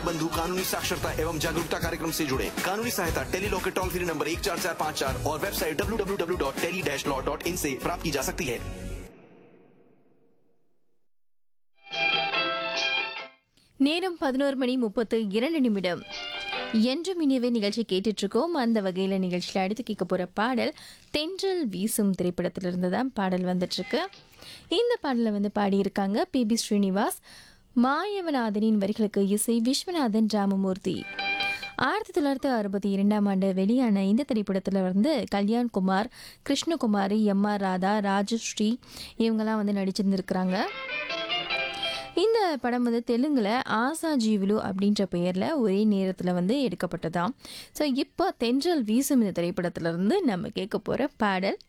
बंधु कानूनी साक्षरता एवं जागरूकता कार्यक्रम से जुड़े कानूनी सहायता टेली लॉ के टोल फ्री नंबर एक चार चार पाँच चार और website W W W dot tele dash law dot in से प्राप्त की जा सकती है நேரம் பதினோரு மணி முப்பத்து இரண்டு நிமிடம் என்றும் இனியவே நிகழ்ச்சி கேட்டுட்டு இருக்கோம் அந்த வகையில் நிகழ்ச்சியில் அடுத்து கேட்க போகிற பாடல் தென்றல் வீசும் திரைப்படத்திலிருந்து தான் பாடல் வந்துட்டு இருக்கு இந்த பாடலை வந்து பாடியிருக்காங்க பி பி ஸ்ரீனிவாஸ் மாயவநாதனின் வரிகளுக்கு இசை விஸ்வநாதன் ராமமூர்த்தி ஆயிரத்தி தொள்ளாயிரத்தி அறுபத்தி இரண்டாம் ஆண்டு வெளியான இந்த திரைப்படத்தில் வந்து கல்யாண்குமார் கிருஷ்ணகுமாரி எம் ஆர் ராதா ராஜஸ்ரீ இவங்கெல்லாம் வந்து நடிச்சிருந்துருக்குறாங்க இந்த படம் வந்து தெலுங்குல ஆசா ஜீவுலு அப்படின்ற பெயரில் ஒரே நேரத்தில் வந்து எடுக்கப்பட்டதாம் ஸோ இப்போ தென்றல் வீசும் இந்த திரைப்படத்துல இருந்து நம்ம கேட்க போகிற பாடல்